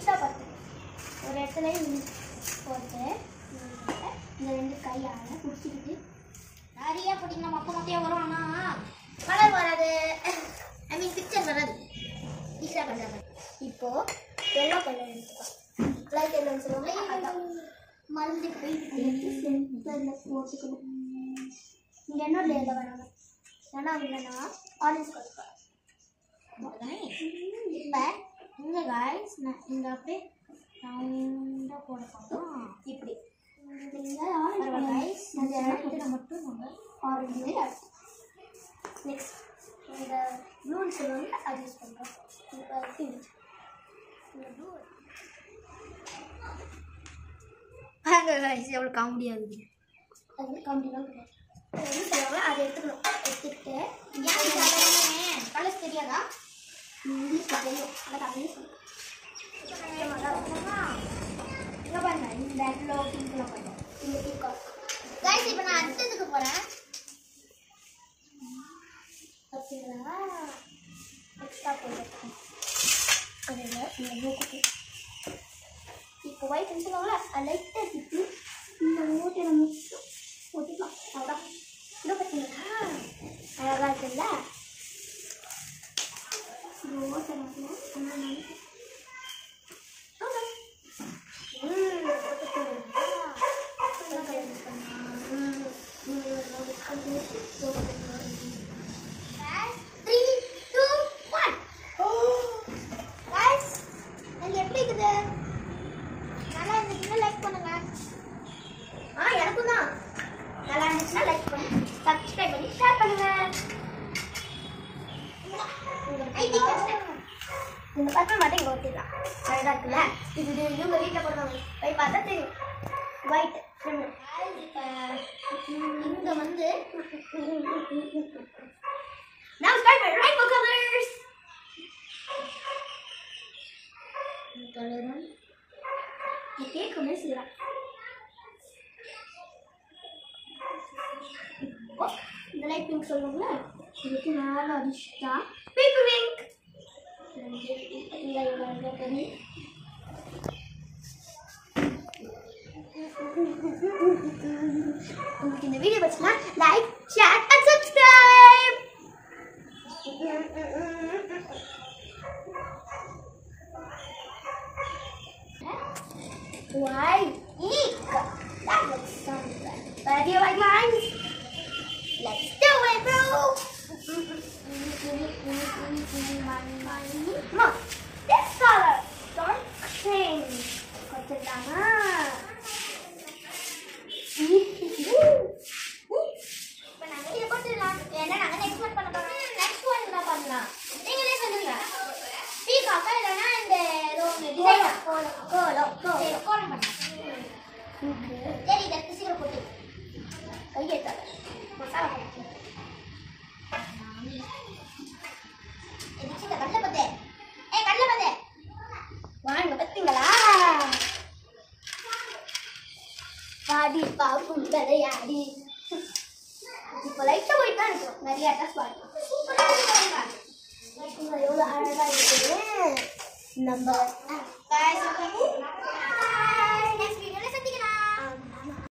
Extra பத்து ஒரு இடத்துல போட்டு இந்த ரெண்டு கையால் பிடிச்சிக்கிட்டு நிறைய போட்டிங்கன்னா மொத்த மொத்தையாக வரும் ஆனால் கலர் வராது ஐ மீன் பிக்சர் வராது ஈஸியாக பண்ணுறாங்க இப்போ எல்லோ கலர் எடுத்துக்கோ லைட் எல்லோன்னு சொல்லுவாங்க அதான் மருந்து போய் எடுத்து சென்டரில் போட்டுக்கணும் இங்கே என்ன லேயில் வராங்க ஏன்னா இல்லைன்னா ஆரஞ்சு கலர் இப்போ இங்கே காய்ஸ் நான் இங்கே அப்படியே ரவுண்டாக போட போகிறோம் இப்படி காய்ஸ் இந்த இடத்துல மட்டும் நம்ம ஆரஞ்சு நெக்ஸ்ட் இந்த ப்ளூன்னு சொல்லுவாங்க அது யூஸ் பண்ணுறோம் இப்போ பிங்க் இந்த ப்ளூ பாருங்க guys, எவ்வளவு காமெடி ஆகுது அது வந்து கம்பிலாம் கிடையாது அது என்ன சொல்லுவாங்க அதை எடுத்துக்கணும் எடுத்துக்கிட்டு கலர்ஸ் தெரியாதா இங்கிலீஷ் தெரியும் அதை தமிழ் இங்கே பாருங்க இந்த எல்லோ பிங்க்லாம் பாருங்க இந்த பீகாக் கைஸ் இப்போ நான் அடுத்ததுக்கு போகிறேன் பார்த்தீங்களா எக்ஸ்ட்ரா போட்டு அதில் இந்த மூக்குக்கு இப்போ ஒயிட் சொல்லுவாங்கல்ல அது லைட்டாக சுற்றி இந்த மூட்டையில் மட்டும் ஒட்டிக்கலாம் அவ்வளோதான் இன்னும் பார்த்தீங்களா அழகாக இருக்குல்ல இது ஓட்டை மட்டும் ஆனால் நான் Okay. ம், போட்டுக்கோங்களா? என்ன colour use பண்ணலாம்? ம், ம், அது போட்டுக்கோங்க. Guys, three, two, one. Guys, இது எப்படி இருக்குது நல்லா இருந்துச்சுன்னா லைக் பண்ணுங்க ஆ எனக்கும் தான் நல்லா இருந்துச்சுன்னா லைக் பண்ணுங்க சப்ஸ்கிரைப் பண்ணி ஷேர் பண்ணுங்க இந்த பக்கம் மட்டும் இங்கே ஒட்டிடலாம் அழகா இருக்குல்ல இது இது இவங்க வீட்டில் போடுவாங்க போய் பார்த்தா தெரியும் ஒயிட் இங்க வந்து Now start my rainbow colors. கலரும் கேட்குமே செய்யலாம் இப்போ இந்த லைட் பிங்க் சொல்லுவாங்கல்ல இதுக்கு மேலே அடிச்சுட்டா பேப்பர் பிங்க் உங்களுக்கு இந்த வீடியோ பிடிச்சுன்னா like share and subscribe Why? Eek! That looks something. But do you like mine? Let's do it, bro! Mom, this color, dark pink. கொடுத்துடலாமா இப்போ நாங்கள் இதை கொடுத்துடலாம் ஏன்னா நாங்கள் நெக்ஸ்ட் ஒன் பண்ண போகிறோம் நெக்ஸ்ட் ஒன் என்ன பண்ணலாம் நீங்களே சொல்லுங்க பீகாக்கா இல்லைன்னா இந்த ஏதோ ஒன்று டிசைன் கோலம் கோலம் கோலம் கோலம் பண்ணலாம் சரி இதை சீக்கிரம் போட்டு கையெழுத்தாத மசாலா போட்டு எதிர்த்து கடலை பத்தே ஏ கடலை பத்தே வாங்க பத்தீங்களா பாடி பாப்பும் விளையாடி இப்போ லைட்டாக போயிட்டு தான் இருக்கும் நிறைய அட்டாஸ் பாடி சூப்பராக இருக்கு எவ்வளோ அழகாக இருக்குது நம்ம